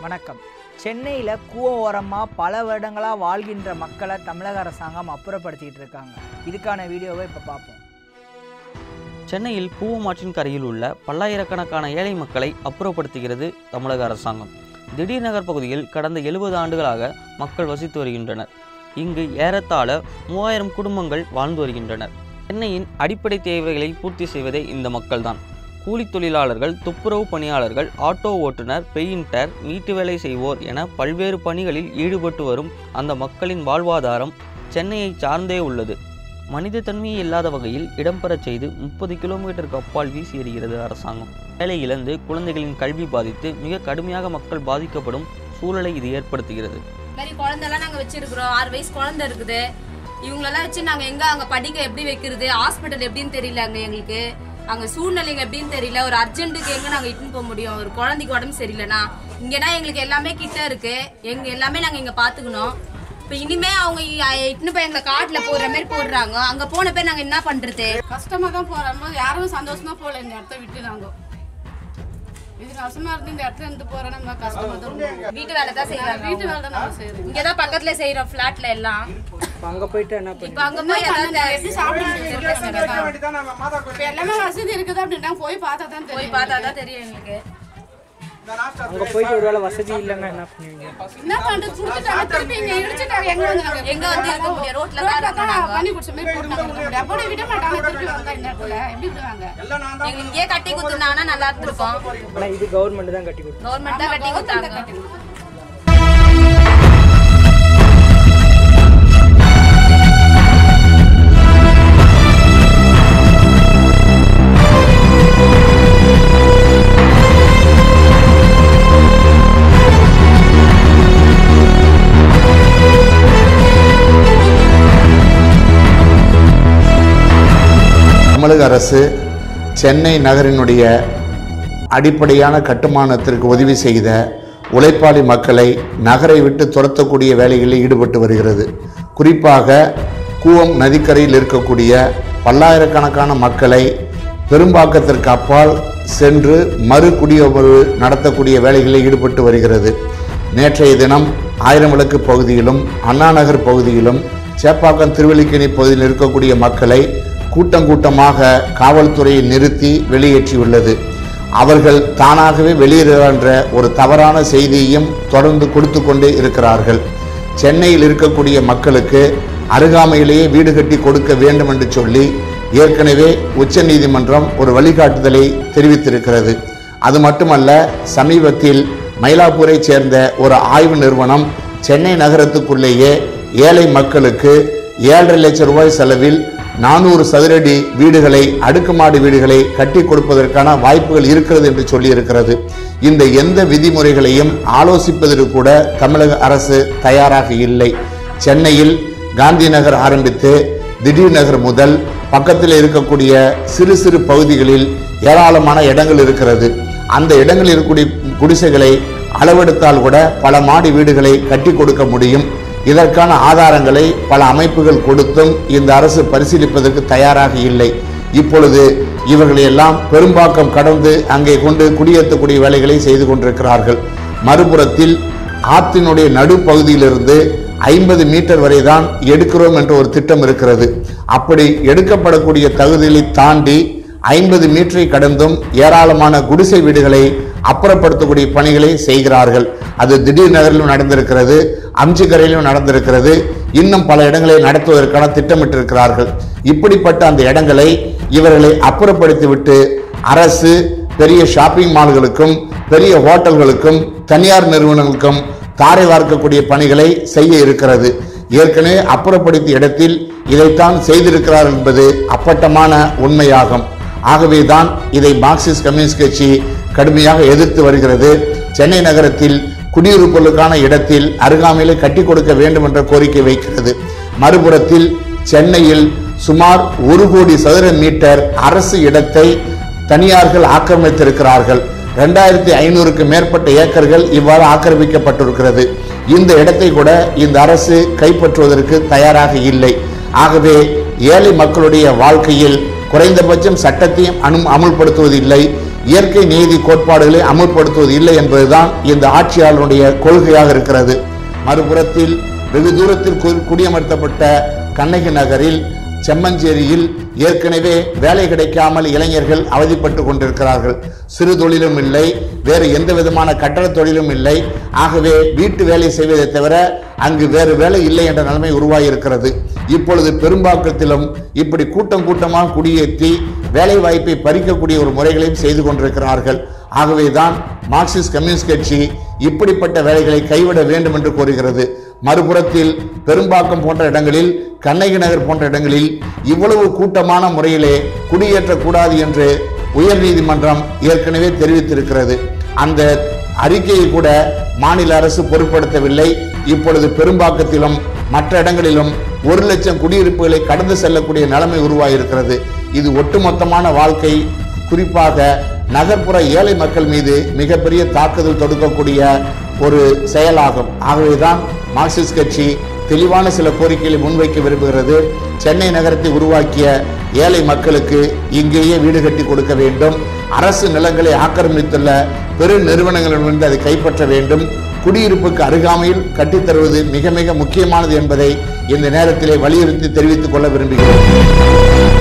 வணக்கம் சென்னையில் கூவ ஓரமாக பல வருடங்களாக வாழ்கின்ற மக்களை தமிழக அரசாங்கம் அப்புறப்படுத்திக்கிட்டு இருக்காங்க இதுக்கான வீடியோவை இப்போ பார்ப்போம் சென்னையில் கூவமாற்றின் கரையில் உள்ள பல்லாயிரக்கணக்கான ஏழை மக்களை அப்புறப்படுத்துகிறது தமிழக அரசாங்கம் திடீர் நகர் பகுதியில் கடந்த எழுபது ஆண்டுகளாக மக்கள் வசித்து வருகின்றனர் இங்கு ஏறத்தாழ மூவாயிரம் குடும்பங்கள் வாழ்ந்து வருகின்றனர் சென்னையின் அடிப்படை தேவைகளை பூர்த்தி செய்வதே இந்த மக்கள்தான் கூலித் தொழிலாளர்கள் துப்புரவு பணியாளர்கள் ஆட்டோ ஓட்டுநர் பெயிண்டர் வீட்டு வேலை செய்வோர் என பல்வேறு பணிகளில் ஈடுபட்டு வரும் அந்த மக்களின் வாழ்வாதாரம் சென்னையை சார்ந்தே உள்ளது மனித தன்மையே இல்லாத வகையில் இடம்பெறச் செய்து முப்பது கிலோமீட்டருக்கு அப்பால் வீசி எறிகிறது அரசாங்கம் வேலை இழந்து குழந்தைகளின் கல்வி பாதித்து மிக கடுமையாக மக்கள் பாதிக்கப்படும் சூழலை இது ஏற்படுத்துகிறது மாதிரி குழந்தைலாம் நாங்க வச்சிருக்கிறோம் ஆறு வயசு குழந்தை இருக்குது இவங்களெல்லாம் வச்சு நாங்க எங்க அங்க படிக்க எப்படி வைக்கிறது ஹாஸ்பிட்டல் எப்படின்னு தெரியல அங்க எங்களுக்கு அங்க சூழ்நிலைங்க எப்படின்னு தெரியல ஒரு அர்ஜென்ட்டுக்கு எங்க நாங்க இட்டுன்னு போக முடியும் ஒரு குழந்தைக்கு உடம்பு சரியில்லைனா இங்கன்னா எங்களுக்கு எல்லாமே கிட்ட இருக்கு எங்க எல்லாமே நாங்க இங்க பாத்துக்கணும் இப்ப இனிமே அவங்க இ- இட்டுன்னு போய் எங்களை காட்டுல போடுற மாதிரி போடுறாங்க அங்க போன பேர் நாங்க என்ன பண்றது கஷ்டமா தான் போறோம் யாரும் சந்தோஷமா போல இந்த இடத்த விட்டு நாங்க இது கஷ்டமா இருந்து இந்த இடத்துல இருந்து போறோம் நம்ம கஷ்டமா தான் போறோம். வீட்டு வேலை தான் செய்யறாங்க வீட்டு வேலை தான் நம்ம செய்யறோம் இங்கதான் பக்கத்துல செய்யறோம் பிளாட்ல எல்லாம் இப்போ அங்கே போயிட்டு என்ன பண்ணி இப்ப அங்க போய் ஏதாவது எப்படி சாப்பிட முடியும் இப்ப எல்லாமே வசதி இருக்குது அப்படின்னா போய் பார்த்தா தான் போய் தெரியும் பார்த்தாதான் தெரியும் எங்களுக்கு அங்கே போயிட்டு ஒருவேளை வசதி இல்லைன்னா என்ன பண்ணுவீங்க என்ன பண்றது கொடுத்துட்டாங்க திருப்பி இங்க இடிச்சுட்டாங்க எங்க வந்து நாங்க எங்க வந்து இருக்க முடியும் ரோட்ல தான் ரோட்ல இருக்கோம் தான் நாங்க. பண்ணி குடிச்ச மாதிரி போட்டு நாங்க இருக்க முடியும் அப்படியே விட மாட்டாங்க திருப்பி வந்தா இந்த இடத்துல எப்படி விடுவாங்க எங்க இங்கேயே கட்டி கொடுத்துருந்தாங்கன்னா நல்லா இருந்திருக்கும் ஆனால் இது கவர்மெண்ட் தான் கட்டி கொடுக்கும் கவர்மெண்ட் தான் கட்டி கொடுத்தாங்க தமிழக அரசு சென்னை நகரினுடைய அடிப்படையான கட்டுமானத்திற்கு உதவி செய்த உழைப்பாளி மக்களை நகரை விட்டு துரத்தக்கூடிய வேலைகளில் ஈடுபட்டு வருகிறது குறிப்பாக கூவம் நதிக்கரையில் இருக்கக்கூடிய பல்லாயிரக்கணக்கான மக்களை பெரும்பாக்கத்திற்கு அப்பால் சென்று மறு குடியுறவு நடத்தக்கூடிய வேலைகளில் ஈடுபட்டு வருகிறது நேற்றைய தினம் ஆயிரம் விளக்கு பகுதியிலும் அண்ணா நகர் பகுதியிலும் சேப்பாக்கம் திருவல்லிக்கேணி பகுதியில் இருக்கக்கூடிய மக்களை கூட்டம் கூட்டமாக காவல்துறையை நிறுத்தி வெளியேற்றியுள்ளது அவர்கள் தானாகவே வெளியேறுகின்ற ஒரு தவறான செய்தியையும் தொடர்ந்து கொடுத்து கொண்டே இருக்கிறார்கள் சென்னையில் இருக்கக்கூடிய மக்களுக்கு அருகாமையிலேயே வீடு கட்டி கொடுக்க வேண்டும் என்று சொல்லி ஏற்கனவே உச்சநீதிமன்றம் ஒரு வழிகாட்டுதலை தெரிவித்திருக்கிறது அது மட்டுமல்ல சமீபத்தில் மயிலாப்பூரை சேர்ந்த ஒரு ஆய்வு நிறுவனம் சென்னை நகரத்துக்குள்ளேயே ஏழை மக்களுக்கு ஏழரை லட்சம் ரூபாய் செலவில் நானூறு சதுரடி வீடுகளை அடுக்குமாடி வீடுகளை கட்டி கொடுப்பதற்கான வாய்ப்புகள் இருக்கிறது என்று சொல்லியிருக்கிறது இந்த எந்த விதிமுறைகளையும் ஆலோசிப்பதற்கு கூட தமிழக அரசு தயாராக இல்லை சென்னையில் காந்தி நகர் ஆரம்பித்து திடீர் நகர் முதல் பக்கத்தில் இருக்கக்கூடிய சிறு சிறு பகுதிகளில் ஏராளமான இடங்கள் இருக்கிறது அந்த இடங்களில் இருக்கக்கூடிய குடிசைகளை அளவெடுத்தால் கூட பல மாடி வீடுகளை கட்டி கொடுக்க முடியும் இதற்கான ஆதாரங்களை பல அமைப்புகள் கொடுத்தும் இந்த அரசு பரிசீலிப்பதற்கு தயாராக இல்லை இப்பொழுது இவர்களை எல்லாம் பெரும்பாக்கம் கடந்து அங்கே கொண்டு குடியேற்றக்கூடிய வேலைகளை செய்து கொண்டிருக்கிறார்கள் மறுபுறத்தில் ஆற்றினுடைய நடுப்பகுதியிலிருந்து ஐம்பது மீட்டர் வரை தான் எடுக்கிறோம் என்ற ஒரு திட்டம் இருக்கிறது அப்படி எடுக்கப்படக்கூடிய தகுதிகளை தாண்டி ஐம்பது மீட்டரை கடந்தும் ஏராளமான குடிசை வீடுகளை அப்புறப்படுத்தக்கூடிய பணிகளை செய்கிறார்கள் அது திடீர் நகரிலும் நடந்திருக்கிறது அம்சிக்கரையிலும் நடந்திருக்கிறது இன்னும் பல இடங்களை நடத்துவதற்கான திட்டமிட்டிருக்கிறார்கள் இப்படிப்பட்ட அந்த இடங்களை இவர்களை அப்புறப்படுத்திவிட்டு அரசு பெரிய ஷாப்பிங் மால்களுக்கும் பெரிய ஹோட்டல்களுக்கும் தனியார் நிறுவனங்களுக்கும் தாரை வார்க்கக்கூடிய பணிகளை செய்ய இருக்கிறது ஏற்கனவே அப்புறப்படுத்திய இடத்தில் இதைத்தான் செய்திருக்கிறார் என்பது அப்பட்டமான உண்மையாகும் ஆகவேதான் இதை மார்க்சிஸ்ட் கம்யூனிஸ்ட் கட்சி கடுமையாக எதிர்த்து வருகிறது சென்னை நகரத்தில் குடியிருப்புகளுக்கான இடத்தில் அருகாமையிலே கட்டி கொடுக்க வேண்டும் என்ற கோரிக்கை வைக்கிறது மறுபுறத்தில் சென்னையில் சுமார் ஒரு கோடி சதுர மீட்டர் அரசு இடத்தை தனியார்கள் ஆக்கிரமித்திருக்கிறார்கள் ரெண்டாயிரத்தி ஐநூறுக்கு மேற்பட்ட ஏக்கர்கள் இவ்வாறு ஆக்கிரமிக்கப்பட்டிருக்கிறது இந்த இடத்தை கூட இந்த அரசு கைப்பற்றுவதற்கு தயாராக இல்லை ஆகவே ஏழை மக்களுடைய வாழ்க்கையில் குறைந்தபட்சம் சட்டத்தையும் அனு அமுல்படுத்துவதில்லை இயற்கை நீதி கோட்பாடுகளை அமுல்படுத்துவது இல்லை என்பதுதான் இந்த ஆட்சியாளருடைய கொள்கையாக இருக்கிறது மறுபுறத்தில் வெகு தூரத்தில் கு- குடியமர்த்தப்பட்ட கண்ணகி நகரில் செம்மஞ்சேரியில் ஏற்கனவே வேலை கிடைக்காமல் இளைஞர்கள் அவதிப்பட்டு கொண்டிருக்கிறார்கள் சிறு தொழிலும் இல்லை வேறு எந்த விதமான கட்டட தொழிலும் இல்லை ஆகவே வீட்டு வேலை செய்வதை தவிர அங்கு வேறு வேலை இல்லை என்ற நிலைமை உருவாகி இருக்கிறது இப்பொழுது பெரும்பாக்கத்திலும் இப்படி கூட்டம் கூட்டமாக குடியேற்றி வேலை வாய்ப்பை பறிக்கக்கூடிய ஒரு முறைகளையும் செய்து கொண்டிருக்கிறார்கள் ஆகவேதான் மார்க்சிஸ்ட் கம்யூனிஸ்ட் கட்சி இப்படிப்பட்ட வேலைகளை கைவிட வேண்டும் என்று கோருகிறது மறுபுறத்தில் பெரும்பாக்கம் போன்ற இடங்களில் கண்ணகி நகர் போன்ற இடங்களில் இவ்வளவு கூட்டமான முறையிலே குடியேற்றக்கூடாது என்று உயர்நீதிமன்றம் ஏற்கனவே தெரிவித்திருக்கிறது அந்த அறிக்கையை கூட மாநில அரசு பொருட்படுத்தவில்லை இப்பொழுது பெரும்பாக்கத்திலும் மற்ற இடங்களிலும் ஒரு லட்சம் குடியிருப்புகளை கடந்து செல்லக்கூடிய நிலைமை உருவாகியிருக்கிறது இது ஒட்டுமொத்தமான வாழ்க்கை குறிப்பாக நகர்ப்புற ஏழை மக்கள் மீது மிகப்பெரிய தாக்குதல் தொடுக்கக்கூடிய ஒரு செயலாகும் ஆகவேதான் மார்க்சிஸ்ட் கட்சி தெளிவான சில கோரிக்கைகளை முன்வைக்க விரும்புகிறது சென்னை நகரத்தை உருவாக்கிய ஏழை மக்களுக்கு இங்கேயே வீடு கட்டி கொடுக்க வேண்டும் அரசு நிலங்களை ஆக்கிரமித்துள்ள பெரு நிறுவனங்களிடமிருந்து அதை கைப்பற்ற வேண்டும் குடியிருப்புக்கு அருகாமையில் கட்டித்தருவது மிக மிக முக்கியமானது என்பதை இந்த நேரத்திலே வலியுறுத்தி தெரிவித்துக் கொள்ள விரும்புகிறேன்